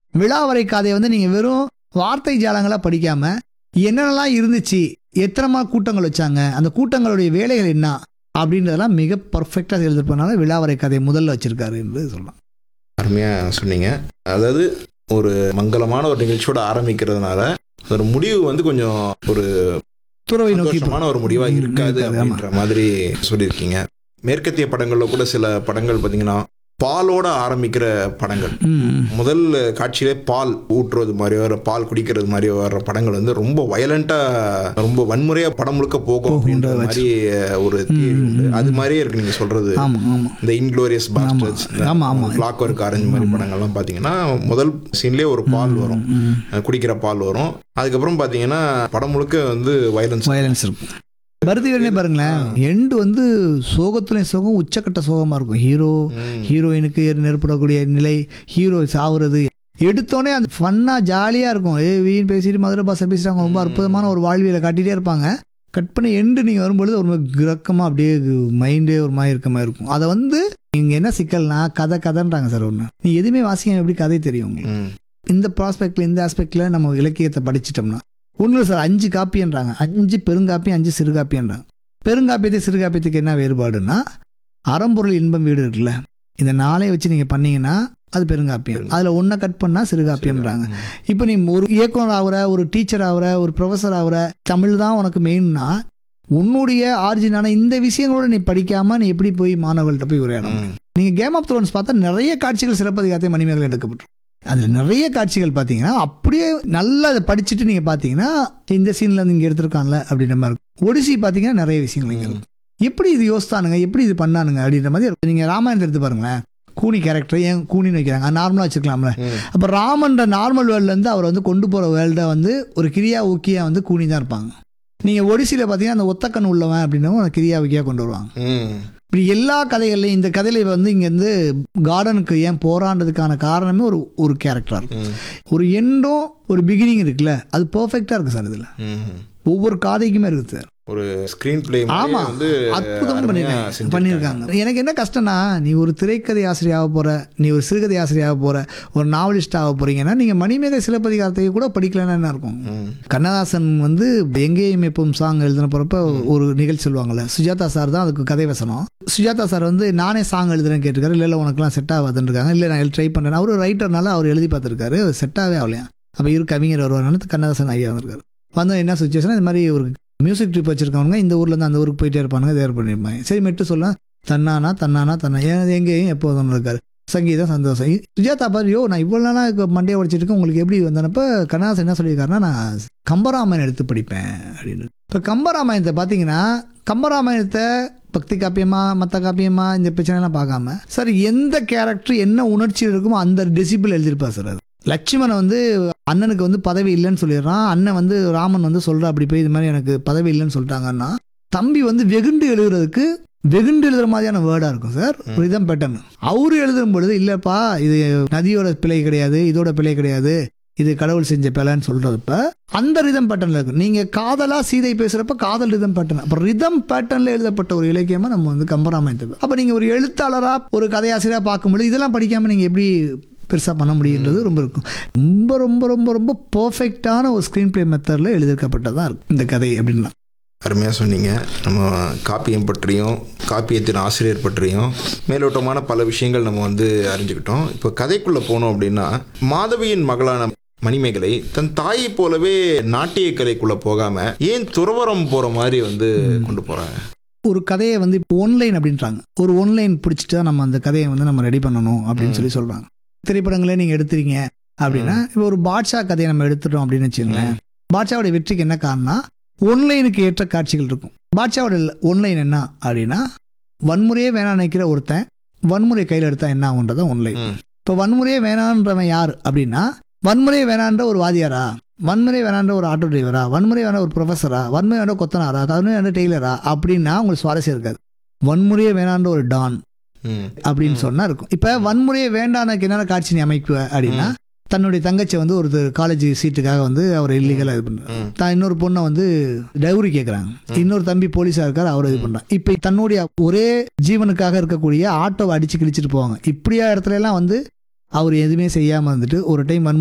விழாவரை கதையை வந்து நீங்கள் வெறும் வார்த்தை ஜாலங்களாக படிக்காம என்னென்னலாம் இருந்துச்சு எத்தனை கூட்டங்கள் வச்சாங்க அந்த கூட்டங்களுடைய வேலைகள் என்ன அப்படின்றதெல்லாம் மிக பர்ஃபெக்டாக எழுதிருப்பனால விழாவரை கதையை முதல்ல வச்சிருக்காரு என்று சொல்லலாம் அருமையாக சொன்னீங்க அதாவது ஒரு மங்களமான ஒரு நிகழ்ச்சியோட ஆரம்பிக்கிறதுனால ஒரு முடிவு வந்து கொஞ்சம் ஒரு துறவை நோக்கி போ- சந்தோஷமான ஒரு முடிவாக ம், இருக்காது இருக்காது, ஆமா. அப்படின்ற மாதிரி சொல்லியிருக்கீங்க மேற்கத்திய படங்கள்ல கூட சில படங்கள் பார்த்தீங்கன்னா பாலோட ஆரம்பிக்கிற படங்கள் ம், ம். முதல் காட்சியிலே பால் ஊற்றுறது மாதிரியோ வர பால் குடிக்கிறது மாதிரியோ வர படங்கள் வந்து ரொம்ப வயலண்டா ரொம்ப வன்முறையா படம் முழுக்க போகும் அப்படின்ற போகும்ன்றத மாதிரி ஒரு theory ம், உண்டு ம், அது மாதிரியே இருக்கு நீங்க சொல்றது ஆமாம் ஆமாம் இந்த இன்க்ளோரியஸ் பாஸ்டர்ஸ் ஆமா, ஆமா. பிளாக் ஒர்க் ஆரஞ்சு மாதிரி படங்கள்லாம் பார்த்தீங்கன்னா முதல் சீன்லேயே ஒரு பால் வரும் ம். அஹ் குடிக்கிற பால் வரும் அதுக்கப்புறம் பார்த்தீங்கன்னா படம் முழுக்க வந்து வயலன்ஸ் வயலன்ஸ் இருக்கும் பருத்திகரனே பாருங்களேன் எண்டு வந்து சோகத்துலேயும் சோகம் உச்சக்கட்ட சோகமாக இருக்கும் ஹீரோ ஹீரோயினுக்கு நெருப்படக்கூடிய நிலை ஹீரோ சாவுறது எடுத்தோடனே அந்த ஃபன்னாக ஜாலியாக இருக்கும் ஏ வீண் பேசிட்டு மதுரை பாச பேசுகிறாங்க ரொம்ப அற்புதமான ஒரு வாழ்வியலை காட்டிகிட்டே இருப்பாங்க கட் பண்ணி எண்டு நீங்கள் வரும்பொழுது ஒரு மாதிரி கிரக்கமாக அப்படியே மைண்டே ஒரு மாதிரி இருக்க மாதிரி இருக்கும் அதை வந்து இங்கே என்ன சிக்கல்னா கதை கதைன்றாங்க சார் ஒன்று நீ எதுவுமே வாசிக்க எப்படி கதை தெரியும் உங்களுக்கு இந்த ப்ராஸ்பெக்டில் இந்த ஆஸ்பெக்டில் நம்ம இலக்கியத்தை படிச்சிட்டோம்னா ஒன்றும் சார் அஞ்சு காப்பின்றாங்க அஞ்சு பெருங்காப்பி அஞ்சு சிறுகாப்பின்றாங்க பெருங்காப்பியத்தை சிறுகாப்பியத்துக்கு என்ன வேறுபாடுன்னா அறம்பொருள் இன்பம் வீடு இருக்குல்ல இந்த நாளை வச்சு நீங்கள் பண்ணீங்கன்னா அது பெருங்காப்பியம் அதில் ஒன்றை கட் பண்ணால் சிறுகாப்பியம்ன்றாங்க இப்போ நீ ஒரு இயக்குனர் ஆகுற ஒரு டீச்சர் ஆகுற ஒரு ப்ரொஃபஸர் ஆகுற தமிழ் தான் உனக்கு மெயின்னா உன்னுடைய ஆரிஜினான இந்த விஷயங்களோட நீ படிக்காமல் நீ எப்படி போய் மாணவர்கள்ட்ட போய் உரையாடணும் நீங்கள் கேம் ஆஃப் த்ரோன்ஸ் பார்த்தா நிறைய காட்சிகள் சிறப்பதிகாரத்தை மணிமேகலை எடுக்கப்பட்டிருக்கும் அதில் நிறைய காட்சிகள் பார்த்தீங்கன்னா அப்படியே நல்லா அதை படிச்சுட்டு நீங்கள் பார்த்தீங்கன்னா இந்த சீனில் இருந்து இங்கே எடுத்திருக்கான்ல அப்படின்ற மாதிரி இருக்கும் ஒடிசி பார்த்தீங்கன்னா நிறைய விஷயங்கள் இங்கே இருக்கும் எப்படி இது யோசித்தானுங்க எப்படி இது பண்ணானுங்க அப்படின்ற மாதிரி இருக்கும் நீங்கள் ராமாயணத்தை எடுத்து பாருங்களேன் கூனி கேரக்டர் ஏன் கூனின்னு வைக்கிறாங்க நார்மலாக வச்சுக்கலாம்ல அப்போ ராமன்ற நார்மல் வேர்ல்ட்லேருந்து அவர் வந்து கொண்டு போகிற வேர்ல்டை வந்து ஒரு கிரியா ஊக்கியா வந்து கூனி தான் இருப்பாங்க நீங்கள் ஒடிசியில் பார்த்தீங்கன்னா அந்த ஒத்தக்கண் உள்ளவன் அப்படின்னவும் கிரியா ஊக்கியா கொண்டு வருவாங்க இப்படி எல்லா கதைகள்லையும் இந்த கதையில வந்து இங்கேருந்து கார்டனுக்கு ஏன் போராண்டதுக்கான காரணமே ஒரு ஒரு கேரக்டராக இருக்கும் ஒரு எண்டும் ஒரு பிகினிங் இருக்குல்ல அது பர்ஃபெக்டாக இருக்குது சார் இதில் ஒவ்வொரு காதைக்குமே இருக்குது சார் ஒரு ஸ்கிரீன் பிளே ஆமா வந்து அற்புதம் அருமையா பண்ணிருக்காங்க செஞ்சிருக்காங்க. பண்ணியிருக்காங்க எனக்கு என்ன கஷ்டம்னா நீ ஒரு திரைக்கதை ஆசிரியர் ஆக போற நீ ஒரு சிறுகதை ஆசிரியர் ஆக போற ஒரு நாவலிஸ்ட் ஆக போறீங்கன்னா நீங்க மணிமேக சிலப்பதிகாரத்தை கூட படிக்கலன்னா என்ன இருக்கும் ம். கண்ணதாசன் வந்து எங்கேயும் எப்பவும் சாங் எழுதின போறப்ப ஒரு நிகழ்ச்சி சொல்லுவாங்கல்ல சுஜாதா சார் தான் அதுக்கு கதை வசனம் சுஜாதா சார் வந்து நானே சாங் எழுதுறேன்னு கேட்டிருக்காரு இல்லை இல்லை உனக்குலாம் செட் ஆகாதுன்னு இருக்காங்க இல்லை நான் ட்ரை பண்ணுறேன் அவர் ரைட்டர்னால அவர் எழுதி பார்த்துருக்காரு செட் ஆகவே ஆகலையா அப்போ இரு கவிஞர் வருவார்னு கண்ணதாசன் ஐயா வந்திருக்காரு வந்து என்ன சுச்சுவேஷன் இது மாதிரி ஒரு மியூசிக் ட்ரிப் வச்சிருக்கவங்க இந்த ஊர்லேருந்து அந்த ஊருக்கு போயிட்டே இருப்பானுங்க தேர் பண்ணியிருப்பாங்க சரி மெட்டு சொல்ல தன்னானா தன்னானா தன்னா ஏன் எங்கேயும் எப்போதும் இருக்காரு சங்கீதம் சந்தோஷம் இ- சுஜாதா பாரு யோ நான் இவ்வளோ நாளாக மண்டையை உடைச்சிட்டு இருக்கேன் உங்களுக்கு எப்படி வந்தனப்ப கண்ணாசன் என்ன சொல்லியிருக்காருன்னா நான் கம்பராமாயணம் எடுத்து படிப்பேன் அப்படின்னு இப்போ கம்பராமாயணத்தை பார்த்தீங்கன்னா கம்பராமாயணத்தை பக்தி காப்பியமா மற்ற காப்பியமா இந்த பிரச்சனைலாம் பார்க்காம சார் எந்த கேரக்டர் என்ன உணர்ச்சி இருக்குமோ அந்த டெசிபிள் எழுதியிருப்பார் சார் அது லட்சுமணன் வந்து அண்ணனுக்கு வந்து பதவி இல்லைன்னு சொல்லிடுறான் அண்ணன் வந்து ராமன் வந்து சொல்கிறா அப்படி போய் இது மாதிரி எனக்கு பதவி இல்லைன்னு சொல்லிட்டாங்கன்னா தம்பி வந்து வெகுண்டு எழுதுறதுக்கு வெகுண்டு எழுதுற மாதிரியான வேர்டாக இருக்கும் சார் ரிதம் பேட்டர்ன் அவரு எழுதும் பொழுது இல்லைப்பா இது நதியோட பிழை கிடையாது இதோட பிழை கிடையாது இது கடவுள் செஞ்ச பிழைன்னு சொல்றப்ப அந்த ரிதம் பேட்டர்ல இருக்கு நீங்க காதலா சீதை பேசுறப்ப காதல் ரிதம் பேட்டர்ன் அப்ப ரிதம் பேட்டர்ன்ல எழுதப்பட்ட ஒரு இலக்கியமா நம்ம வந்து கம்பராமாயணத்தை அப்ப நீங்க ஒரு எழுத்தாளரா ஒரு கதையாசிரியரா பார்க்கும்போது இதெல்லாம் படிக்காம நீங்க எப்படி பெருசாக பண்ண முடியுன்றது ரொம்ப இருக்கும் ரொம்ப ரொம்ப ரொம்ப ரொம்ப பர்ஃபெக்டான ஒரு ஸ்க்ரீன் பிளே மெத்தடில் எழுதியிருக்கப்பட்டதான் இருக்கும் இந்த கதை அப்படின்னா அருமையாக சொன்னீங்க நம்ம காப்பியம் பற்றியும் காப்பியத்தின் ஆசிரியர் பற்றியும் மேலோட்டமான பல விஷயங்கள் நம்ம வந்து அறிஞ்சுக்கிட்டோம் இப்போ கதைக்குள்ளே போனோம் அப்படின்னா மாதவியின் மகளான மணிமேகலை தன் தாயை போலவே நாட்டிய கலைக்குள்ளே போகாமல் ஏன் துறவரம் போகிற மாதிரி வந்து கொண்டு போகிறாங்க ஒரு கதையை வந்து இப்போ ஒன்லைன் அப்படின்றாங்க ஒரு ஒன்லைன் பிடிச்சிட்டு தான் நம்ம அந்த கதையை வந்து நம்ம ரெடி பண்ணணும் அப்படின்னு சொல்லி சொல்கிறாங்க திரைப்படங்களே நீங்கள் எடுத்துறீங்க அப்படின்னா இப்போ ஒரு பாட்ஷா கதையை நம்ம எடுத்துட்டோம் அப்படின்னு வச்சுக்கோங்களேன் பாட்ஷாவோட வெற்றிக்கு என்ன காரணம்னா ஒன்லைனுக்கு ஏற்ற காட்சிகள் இருக்கும் பாட்ஷாவோட ஒன்லைன் என்ன அப்படின்னா வன்முறையே வேணாம் நினைக்கிற ஒருத்தன் வன்முறை கையில் எடுத்தா என்ன ஆகுன்றதா ஒன்லைன் ம். இப்போ வன்முறையே வேணான்றவன் யார் அப்படின்னா வன்முறையே வேணான்ற ஒரு வாதியாரா வன்முறை வேணான்ற ஒரு ஆட்டோ டிரைவரா வன்முறை வேணா ஒரு ப்ரொஃபஸரா வன்முறை வேணா கொத்தனாரா வன்முறை வேணா டெய்லரா அப்படின்னா உங்களுக்கு சுவாரஸ்யம் இருக்காது வன்முறையே வேணான்ற ஒரு டான் ம் அப்படின்னு சொன்னா இருக்கும் இப்ப வன்முறையை வேண்டானக்கு என்னென்ன காட்சி நீ அமைக்குவ அப்படின்னா தன்னுடைய தங்கச்சி வந்து ஒரு காலேஜ் சீட்டுக்காக வந்து அவர் இல்லீகலா இது பண்றாரு ம். தான் இன்னொரு பொண்ணை வந்து டவுரி கேட்குறாங்க இன்னொரு தம்பி போலீஸா இருக்காரு அவர் இது பண்றாங்க இப்போ தன்னுடைய ஒரே ஜீவனுக்காக இருக்கக்கூடிய ஆட்டோவை அடிச்சு கிழிச்சிட்டு போவாங்க இப்படியா இடத்துல எல்லாம் வந்து அவர் எதுவுமே செய்யாம வந்துட்டு ஒரு டைம்